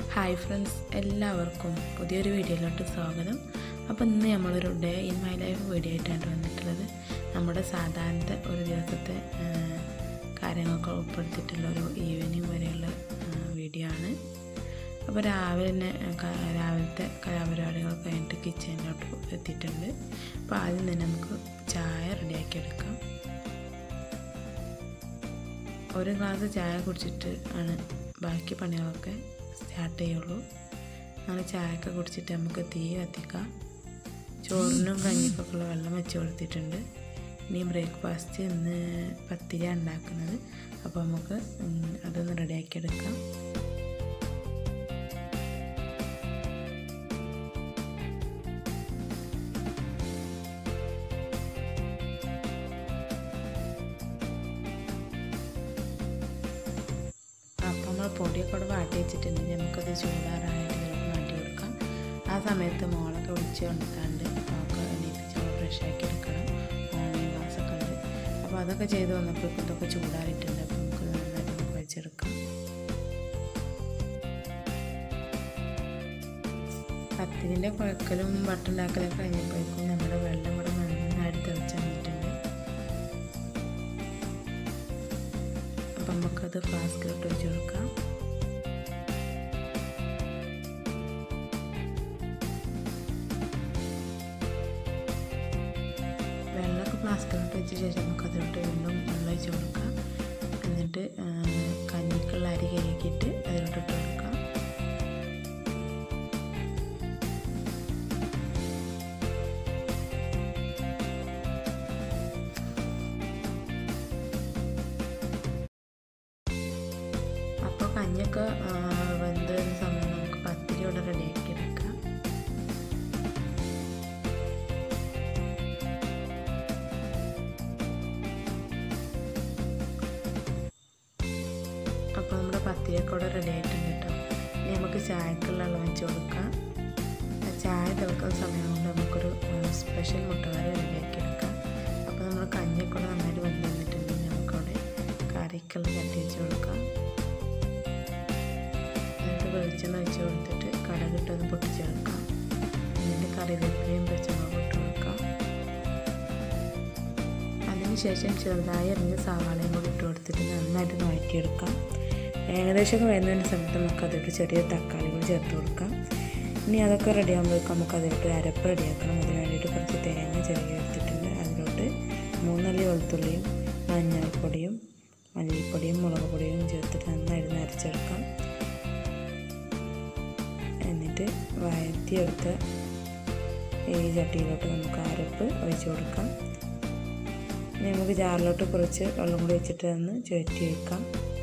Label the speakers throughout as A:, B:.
A: hi friends എല്ലാവർക്കും പുതിയൊരു വീഡിയോയിലോട്ട് സ്വാഗതം അപ്പോൾ ഇന്ന് നമ്മളൊരു day in my life video ആയിട്ടാണ് വന്നിട്ടുള്ളത് നമ്മുടെ സാധാരണ ഒരു ദിവസത്തെ ആ, കാര്യങ്ങളൊക്കെ ഉൾപ്പെടുത്തിയിട്ടുള്ള ഒരു ഈവനിങ് വരെയുള്ള ആ, വീഡിയോ ആണ് അപ്പോൾ രാവിലെ തന്നെ ക- രാവിലത്തെ കലാപരിപാടികളൊക്കെ കഴിഞ്ഞിട്ട് കിച്ചണിലോട്ട് എത്തിയിട്ടുണ്ട് അപ്പോൾ ആദ്യം തന്നെ നമുക്ക് ചായ റെഡിയാക്കി എടുക്കാം ഒരു ഗ്ലാസ് ചായ കുടിച്ചിട്ട് ആണ് ബാക്കി പണികളൊക്കെ സ്റ്റാർട്ട് ചെയ്യുള്ളൂ അങ്ങനെ ചായയൊക്കെ കുടിച്ചിട്ട് നമുക്ക് തീ കത്തിക്കാം ചോറിനും കഞ്ഞിക്കൊക്കെ ഉള്ള വെള്ളം വെച്ച് കൊടുത്തിട്ടുണ്ട് ഇനി ബ്രേക്ക്ഫാസ്റ്റ് ഇന്ന് പത്തിരി ഉണ്ടാക്കുന്നത് അപ്പോൾ നമുക്ക് ഉം, അതൊന്ന് റെഡിയാക്കി എടുക്കാം അപ്പം നമ്മൾ പൊടിയൊക്കെ ഇവിടെ വാട്ടി വെച്ചിട്ടുണ്ട് നമുക്കത് ചൂടാറായിട്ട് ചിലപ്പോൾ മാറ്റി കൊടുക്കാം ആ സമയത്ത് മോളൊക്കെ വിളിച്ച് കൊണ്ടിട്ടാണ്ട് ഒക്കെ എണീപ്പിച്ച് ഫ്രഷ് ആക്കി എടുക്കണം ഓൺലൈൻ ക്ലാസ്സൊക്കെ ഉണ്ട് അപ്പോൾ അതൊക്കെ ചെയ്ത് വന്നപ്പോൾ ഇതൊക്കെ ചൂടാറിയിട്ടുണ്ട് അപ്പോൾ നമുക്ക് നന്നായിട്ട് നമുക്ക് വെച്ചെടുക്കാം പത്തിരിൻ്റെ കുഴക്കലും വട്ടുണ്ടാക്കലൊക്കെ കഴിഞ്ഞപ്പോഴേക്കും നമ്മുടെ വെള്ളം ഇവിടെ നന്നായിട്ട് തിളച്ച് വന്നിട്ടുണ്ട് അപ്പം നമുക്കത് ഫ്ലാസ്കിലോട്ട് വെച്ച് കൊടുക്കാം വെള്ളമൊക്കെ ഫ്ലാസ്കിലോട്ട് വെച്ച ശേഷം നമുക്ക് അതിലോട്ട് വീണ്ടും വെള്ളം ഒഴിച്ച് കൊടുക്കാം എന്നിട്ട് ആ, കഞ്ഞിക്കുള്ള അരി കഴുകിയിട്ട് അതിലോട്ട് ഇട്ട് കൊടുക്കാം അപ്പോൾ കഞ്ഞൊക്കെ ആ, വെന്ത് വരുന്ന സമയം നമുക്ക് പത്തിരി ഇവിടെ റെഡിയാക്കി എടുക്കാം അപ്പോൾ നമ്മുടെ പത്തിരിയൊക്കെ ഇവിടെ റെഡി ആയിട്ടുണ്ട് കേട്ടോ ഇനി നമുക്ക് ചായക്കുള്ള വെള്ളം വെച്ച് കൊടുക്കാം ആ ചായ തിളക്കുന്ന സമയം കൊണ്ട് നമുക്കൊരു സ്പെഷ്യൽ മുട്ടക്കറി റെഡിയാക്കി എടുക്കാം അപ്പോൾ നമ്മൾ കഞ്ഞിയൊക്കെ ഇവിടെ നന്നായിട്ട് വെന്ത് വന്നിട്ടുണ്ടെങ്കിൽ നമുക്കവിടെ കറിക്കുള്ള ചട്ടി വെച്ച് കൊടുക്കാം എന്നിട്ട് വെളിച്ചെണ്ണ ഒഴിച്ച് കൊടുത്തിട്ട് കടകിട്ടൊന്ന് പൊട്ടിച്ചെടുക്കാം എന്നിട്ട് കറിവേപ്പിലയും പച്ചമുളകും ഇട്ട് കൊടുക്കാം അതിനുശേഷം ചെറുതായി എറിഞ്ഞ സവാളയും കൂടി ഇട്ട് കൊടുത്തിട്ട് നന്നായിട്ട് വഴറ്റിയെടുക്കാം ഏകദേശമൊക്കെ വരുന്നതിന് സമയത്ത് നമുക്ക് അതിലോട്ട് ചെറിയ തക്കാളി കൂടി ചേർത്ത് കൊടുക്കാം ഇനി അതൊക്കെ റെഡി ആകുമ്പോഴേക്കും നമുക്ക് അതിലോട്ട് ഒരു അരപ്പ് റെഡിയാക്കണം അതിന് വേണ്ടിയിട്ട് കുറച്ച് തേങ്ങ ചെറിയ എടുത്തിട്ടുണ്ട് അതിലോട്ട് മൂന്നല്ലി വെളുത്തുള്ളിയും മഞ്ഞൾപ്പൊടിയും മല്ലിപ്പൊടിയും മുളക് പൊടിയും ചേർത്തിട്ട് നന്നായിട്ട് നരച്ചെടുക്കാം എന്നിട്ട് വഴറ്റിയെടുത്ത ഈ ചട്ടിയിലോട്ട് നമുക്ക് അരപ്പ് ഒഴിച്ച് കൊടുക്കാം ഇനി നമുക്ക് ജാറിലോട്ട് കുറച്ച് വെള്ളം കൂടി വെച്ചിട്ട് ഒന്ന് ചുഴറ്റി വയ്ക്കാം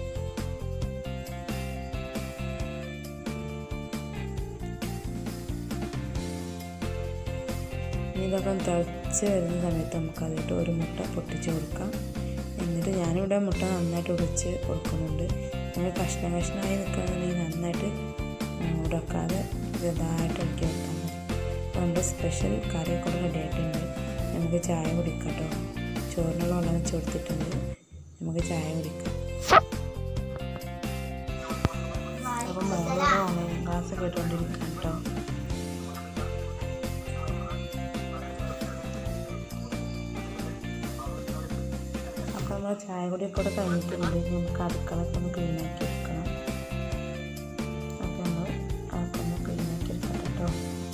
A: ഇനി ഇതൊക്കെ ഒന്ന് തിളച്ച് വരുന്ന സമയത്ത് നമുക്ക് അതിട്ട് ഒരു മുട്ട പൊട്ടിച്ച് കൊടുക്കാം എന്നിട്ട് ഞാനിവിടെ മുട്ട നന്നായിട്ട് ഉടച്ച് കൊടുക്കുന്നുണ്ട് നമ്മൾ കഷ്ണം കഷ്ണമായി നിൽക്കുകയാണെന്നുണ്ടെങ്കിൽ നന്നായിട്ട് ഉടക്കാതെ ചെറുതായിട്ട് ഇളക്കി വെക്കാൻ മതി അപ്പോൾ നമ്മുടെ സ്പെഷ്യൽ കറിയൊക്കെ കൂടെ റെഡി ആയിട്ടുണ്ട് നമുക്ക് ചായ കുടിക്കാം കേട്ടോ ചോറിനുള്ള വെള്ളം വെച്ച് കൊടുത്തിട്ടുണ്ട് നമുക്ക് ചായ കുടിക്കാം അപ്പോൾ മോളോട് ഓൺലൈൻ ക്ലാസ് കേട്ടുകൊണ്ടിരിക്കാം കേട്ടോ അപ്പോൾ നമ്മൾ ചായ കൂടിയൊക്കെ കൂടെ കഴിഞ്ഞിട്ടുണ്ട് ഇനി നമുക്ക് അടുക്കളൊക്കെ ഒന്ന് ക്ലീൻ ആക്കി എടുക്കണം അപ്പോൾ നമ്മൾ അതൊക്കെ ഒന്ന് ക്ലീൻ ആക്കി എടുക്കാം കേട്ടോ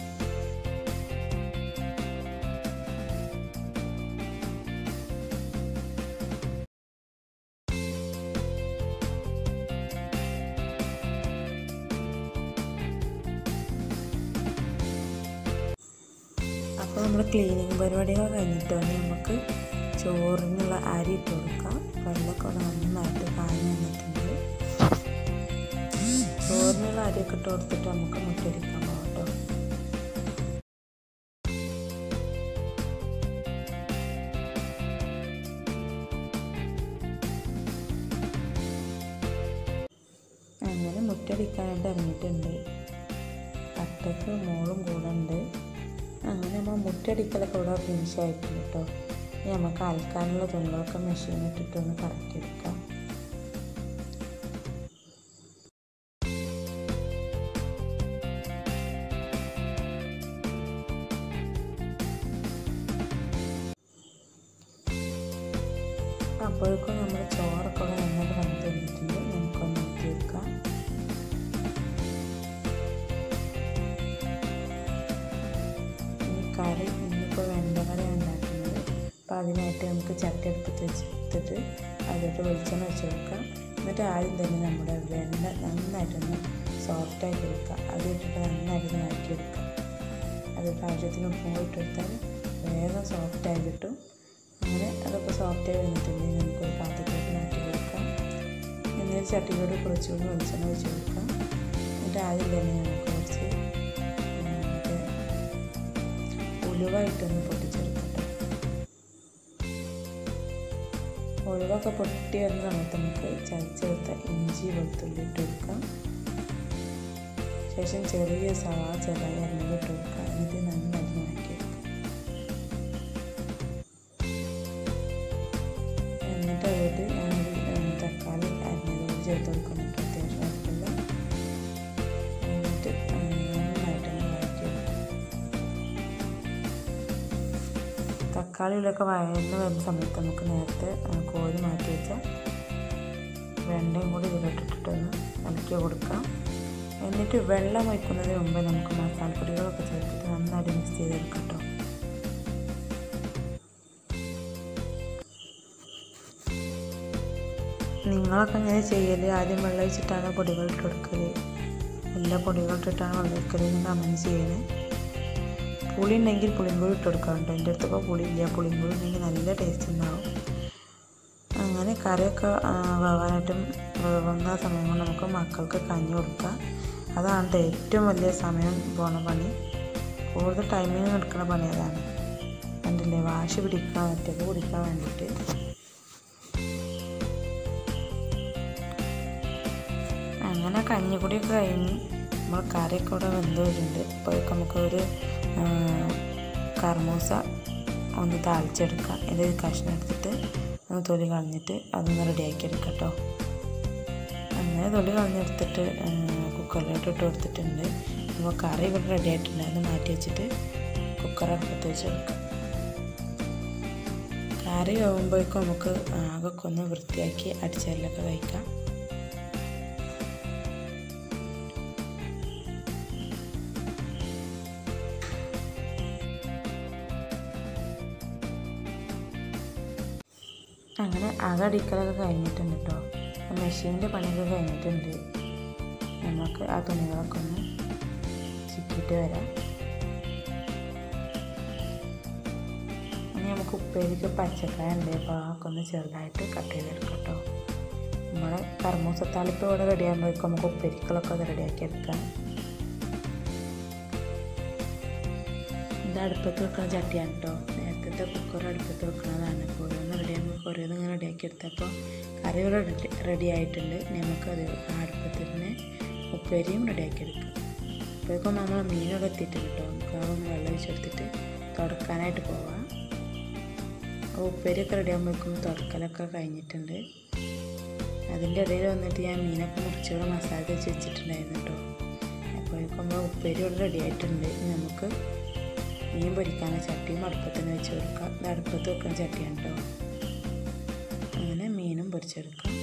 A: അപ്പോൾ നമ്മൾ ക്ലീനിങ് പരിപാടികൾ കഴിഞ്ഞിട്ട് വന്ന് നമുക്ക് ചോറിനുള്ള അരി ഇട്ട് കൊടുക്കാം വെള്ളമൊക്കെ ഇവിടെ നന്നായിട്ട് കാഞ്ഞ് വന്നിട്ടുണ്ട് ചോറിനുള്ള അരിയൊക്കെ ഇട്ട് കൊടുത്തിട്ട് നമുക്ക് മുട്ടടിക്കാൻ പോകാം കേട്ടോ അങ്ങനെ മുട്ടടിക്കാനായിട്ട് ഇറങ്ങിയിട്ടുണ്ട് അട്ടക്ക് മോളും കൂടെ ഉണ്ട് അങ്ങനെ നമ്മൾ മുട്ടടിക്കലൊക്കെ ഇവിടെ ഫിനിഷ് ആയിട്ടുണ്ട് കേട്ടോ ഇനി നമുക്ക് അലക്കാനുള്ള തുണികളൊക്കെ മെഷീൻ ഇട്ടിട്ടൊന്ന് കറക്കിയെടുക്കാം അപ്പോഴേക്കും നമ്മൾ ചോറൊക്കെ നന്നായിട്ട് വന്ന് കഴിഞ്ഞിട്ടുണ്ട് നമുക്കൊന്ന് ഊറ്റി വെക്കാം ഈ കറി ഇന്നിപ്പോൾ വെണ്ട കറിയാണ് ഉണ്ടാക്കുന്നത് അപ്പോൾ അതിനായിട്ട് നമുക്ക് ചട്ടി എടുത്തിട്ട് വെച്ചിട്ട് അതിലോട്ട് വെളിച്ചെണ്ണ വെച്ച് കൊടുക്കാം എന്നിട്ട് ആദ്യം തന്നെ നമ്മുടെ വെണ്ട നന്നായിട്ടൊന്ന് സോഫ്റ്റാക്കി എടുക്കുക അത് ഇട്ടിട്ട് നന്നായിട്ട് മാറ്റിയെടുക്കുക അതിട്ട് ആവശ്യത്തിന് ഉപ്പും കൂടി ഇട്ടെടുത്താൽ വേഗം സോഫ്റ്റായി കിട്ടും അങ്ങനെ അതൊക്കെ സോഫ്റ്റായി വന്നിട്ടുണ്ടെങ്കിൽ നമുക്കൊരു പാത്രത്തിലേക്ക് മാറ്റി കൊടുക്കാം എന്നിട്ട് ചട്ടിയിലൂടെ കുറച്ചുകൂടി വെളിച്ചെണ്ണ വെച്ച് കൊടുക്കാം എന്നിട്ട് ആദ്യം തന്നെ നമുക്ക് കുറച്ച് മറ്റേ ഉലുവായിട്ടൊന്ന് പൊട്ടിച്ചെടുക്കട്ടെ ഉലുവൊക്കെ പൊട്ടി വരുന്ന സമയത്ത് നമുക്ക് ചതച്ചെടുത്ത ഇഞ്ചി വെളുത്തുള്ളി ഇട്ട് കൊടുക്കാം ശേഷം ചെറിയ സവാ ചെറുതായി അരിഞ്ഞത് ഇട്ട് കൊടുക്കുക എന്നിട്ട് നന്നായിട്ട് മാറ്റി എന്നിട്ട് അതിലോട്ട് ഞാനൊരു തക്കാളി അരിഞ്ഞത് ചേർത്ത് കൊടുക്കുന്നുണ്ട് അത്യാവശ്യം അടുത്തുള്ള എന്നിട്ട് നന്നായിട്ടൊന്ന് വഴറ്റി തക്കാളിയിലൊക്കെ വഴന്ന് വരുന്ന സമയത്ത് നമുക്ക് നേരത്തെ കോരി മാറ്റി വെച്ച വെണ്ടയും കൂടി ഇതിലോട്ടിട്ടൊന്ന് ഇളക്കി കൊടുക്കാം എന്നിട്ട് വെള്ളം വയ്ക്കുന്നതിന് മുമ്പ് നമുക്ക് മസാലപ്പൊടികളൊക്കെ ചേർത്തിട്ട് നന്നായിട്ട് മിക്സ് ചെയ്തെടുക്കാം കേട്ടോ നിങ്ങളൊക്കെ ഇങ്ങനെ ചെയ്യൽ ആദ്യം വെള്ളം ഒഴിച്ചിട്ടാണ് പൊടികൾ ഇട്ട് കൊടുക്കൽ എല്ലാ പൊടികൾ ഇട്ടിട്ടാണ് വെള്ളം ഒഴിക്കൽ എന്ന് കമൻറ്റ് ചെയ്യണേ പുളി ഉണ്ടെങ്കിൽ പുളിങ്കൂടി ഇട്ട് കൊടുക്കാം കേട്ടോ എൻ്റെ അടുത്തൊക്കെ പുളി ഇല്ല പുളിങ്കൂടി ഉണ്ടെങ്കിൽ നല്ല ടേസ്റ്റ് ഉണ്ടാവും അങ്ങനെ കറിയൊക്കെ വേവാനായിട്ടും വേവുന്ന സമയം കൊണ്ട് നമുക്ക് മക്കൾക്ക് കഞ്ഞി കൊടുക്കാം അതാണ് ഏറ്റവും വലിയ സമയം പോണ പണി കൂടുതൽ ടൈമിങ് എടുക്കുന്ന പണി അതാണ് കണ്ടില്ലേ വാശി പിടിക്കാൻ ഒറ്റക്ക് കുടിക്കാൻ വേണ്ടിയിട്ട് അങ്ങനെ കഞ്ഞിക്കുടിയൊക്കെ കഴിഞ്ഞ് നമ്മൾ കറിയൊക്കെ ഇവിടെ വെന്ത് വരുന്നുണ്ട് അപ്പോഴേക്ക് നമുക്കൊരു കർമൂസ ഒന്ന് താളിച്ചെടുക്കാം ഇത് കഷ്ണം എടുത്തിട്ട് ഒന്ന് തൊലി കളഞ്ഞിട്ട് അതൊന്ന് റെഡിയാക്കി എടുക്കാം കേട്ടോ അങ്ങനെ തൊലി കളഞ്ഞെടുത്തിട്ട് കുക്കറിലോട്ട് ഇട്ട് കൊടുത്തിട്ടുണ്ട് അപ്പോൾ കറി ഇവിടെ റെഡി ആയിട്ടുണ്ട് അത് മാറ്റി വെച്ചിട്ട് കുക്കർ അടുപ്പത്ത് വെച്ച് കൊടുക്കാം കറി ആകുമ്പോഴേക്കും നമുക്ക് ആകൊക്കെ ഒന്ന് വൃത്തിയാക്കി അടിച്ചരിലൊക്കെ കഴിക്കാം അങ്ങനെ അകടിക്കലൊക്കെ കഴിഞ്ഞിട്ടുണ്ട് കേട്ടോ മെഷീൻ്റെ പണിയൊക്കെ കഴിഞ്ഞിട്ടുണ്ട് നമുക്ക് ആ തുണികളൊക്കെ ഒന്ന് ചിക്കിയിട്ട് വരാം ഇനി നമുക്ക് ഉപ്പേരിക്ക് പച്ചക്കായ ഉണ്ട് അപ്പോൾ അതൊക്കെ ഒന്ന് ചെറുതായിട്ട് കട്ട് ചെയ്തെടുക്കാം കേട്ടോ നമ്മുടെ കർമ്മൂസത്താളിപ്പ് ഇവിടെ റെഡി ആകുമ്പോഴേക്കും നമുക്ക് ഉപ്പേരിക്കളൊക്കെ ഒന്ന് റെഡിയാക്കി എടുക്കാം ഇത് അടുപ്പത്ത് വെക്കുന്ന ചട്ടിയാണ് കേട്ടോ നേരത്തെ കുക്കർ അടുപ്പത്ത് വെക്കുന്നതാണ് അപ്പോൾ ഓരോന്ന് റെഡി ആകുമ്പോൾ ഓരോന്ന് ഇങ്ങനെ റെഡിയാക്കി എടുത്തപ്പോൾ കറി ഇവിടെ റെഡി റെഡി ആയിട്ടുണ്ട് നമുക്കത് ആ അടുപ്പത്തിൽ തന്നെ ഉപ്പേരിയും റെഡിയാക്കി എടുക്കാം അപ്പോഴേക്കും നമ്മൾ മീനോടെ എത്തിയിട്ടുണ്ട് കേട്ടോ നമുക്ക് അതൊന്ന് വെള്ളം ഒഴിച്ചെടുത്തിട്ട് തുടക്കാനായിട്ട് പോവാം അപ്പോൾ ഉപ്പേരിയൊക്കെ റെഡി ആകുമ്പോഴേക്കും തുടക്കലൊക്കെ കഴിഞ്ഞിട്ടുണ്ട് അതിൻ്റെ ഇടയിൽ വന്നിട്ട് ഞാൻ മീനൊക്കെ മുറിച്ചുകൂടെ മസാല തേച്ച് വെച്ചിട്ടുണ്ടായിരുന്നു കേട്ടോ അപ്പോഴേക്കും നമ്മൾ ഉപ്പേരി ഇവിടെ റെഡി ആയിട്ടുണ്ട് നമുക്ക് മീൻ പൊരിക്കാനുള്ള ചട്ടിയും അടുപ്പത്തിന് വെച്ച് കൊടുക്കാം ഇത് അടുപ്പത്ത് വെക്കുന്ന ചട്ടിയാണ് കേട്ടോ അങ്ങനെ മീനും പൊരിച്ചെടുക്കാം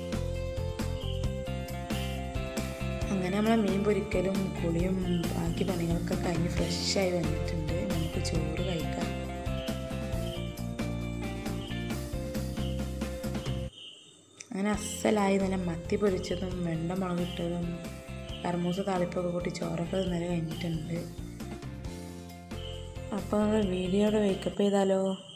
A: അങ്ങനെ നമ്മളെ മീൻ പൊരിക്കലും കുളിയും ബാക്കി പണികളൊക്കെ കഴിഞ്ഞ് ഫ്രഷായി വന്നിട്ടുണ്ട് നമുക്ക് ചോറ് കഴിക്കാം അങ്ങനെ അസലായി നല്ല മത്തി പൊരിച്ചതും വെണ്ട മുളകിട്ടതും കർമൂസ താളിപ്പൊക്കെ കൂട്ടി ചോറൊക്കെ തിന്നല് കഴിഞ്ഞിട്ടുണ്ട് അപ്പോൾ നമ്മൾ വീഡിയോയുടെ വേക്കപ്പ് ചെയ്താലോ